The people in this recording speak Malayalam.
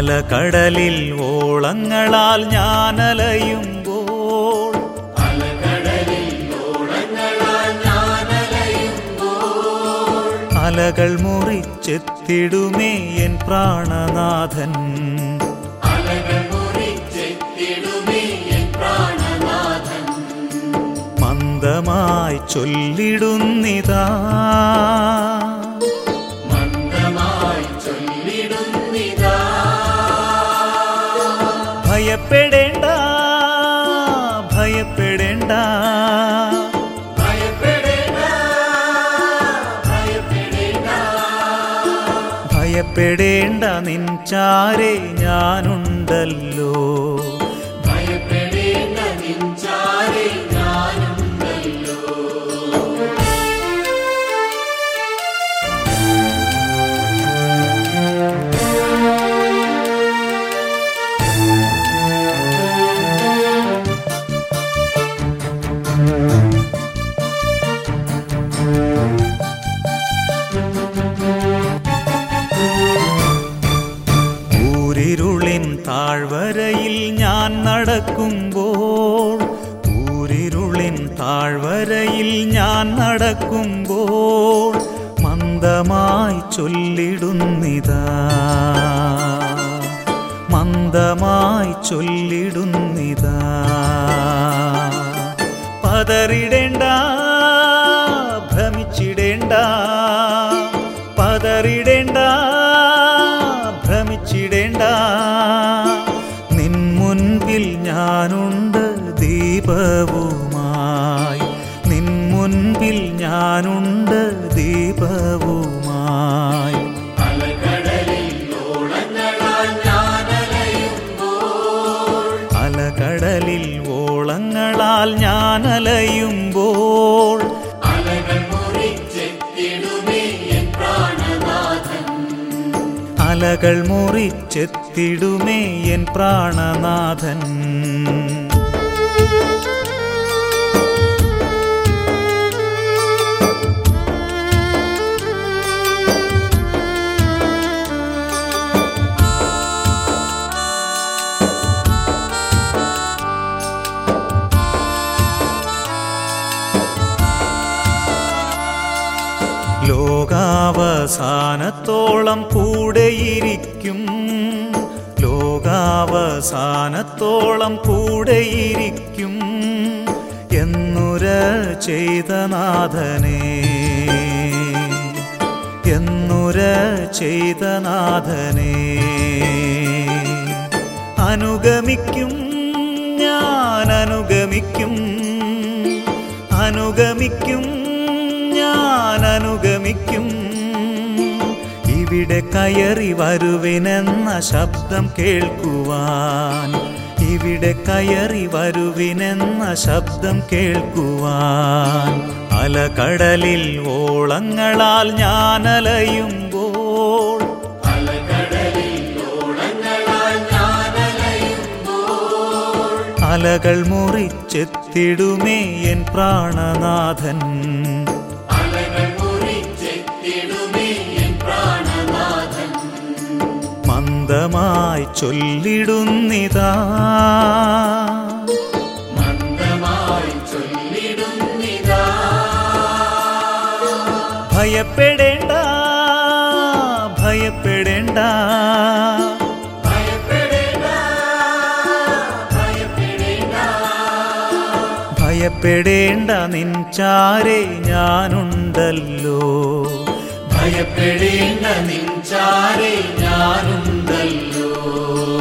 അലകടലിൽ ഓളങ്ങളാൽ ഞാനലയുമ്പോൾ അലകൾ മുറിച്ചെത്തിടുമേ എൻ പ്രാണനാഥൻ മന്ദമായി ചൊല്ലിടുന്നിതാ ഭയപ്പെടേണ്ട ഭയപ്പെടേണ്ട ഭയപ്പെടേണ്ട നിൻചാരെ ഞാനുണ്ടല്ലോ ഊരിരുളിൻ താഴ്വരയിൽ ഞാൻ നടക്കുമ്പോൾ ഊരിരുളിൻ താഴ്വരയിൽ ഞാൻ നടക്കുമ്പോൾ മന്ദമായി ചൊല്ലിടുന്നിതാ മന്ദമായി ചൊല്ലിടുന്നിതാ പതറിടേണ്ട ഭ്രമിച്ചിടേണ്ട പതറിടേണ്ട ഭ്രമിച്ചിടേണ്ട നിൻ മുൻപിൽ ഞാനുണ്ട് ദീപവുമായി നിൻ മുൻപിൽ ഞാനുണ്ട് ദീപവുമായി അലകടലിൽ ഓളങ്ങളാൽ ഞാനലയുമ്പോൾ അലകൾ മുറിച്ചെത്തിടുമേ എൻ പ്രാണനാഥൻ ലോകാവസാനത്തോളം കൂടെയിരിക്കും ലോകാവസാനത്തോളം കൂടെയിരിക്കും എന്നുര ചെയ്ത നാഥനേ എന്നുര ചെയ്ത നാഥനേ അനുഗമിക്കും ഞാൻ അനുഗമിക്കും അനുഗമിക്കും ഞാൻ അനുഗമിക്കും ഇവിടെ കയറി വരുവിനെന്ന ശബ്ദം കേൾക്കുവാൻ ഇവിടെ കയറി വരുവിനെന്ന ശബ്ദം കേൾക്കുവാൻ അലകടലിൽ ഓളങ്ങളാൽ ഞാനലയുമ്പോൾ അലകൾ മുറിച്ചെത്തിടുമേ എൻ പ്രാണനാഥൻ മന്ദമായി ചൊല്ലിടുന്നിതാ ഭയപ്പെടേണ്ട ഭയപ്പെടേണ്ട ഭയപ്പെടേണ്ട നിൻചാരെ ഞാനുണ്ടല്ലോ ഭയപ്പെടേണ്ട നിൻചാരെ ഞാനുണ്ടല്ലോ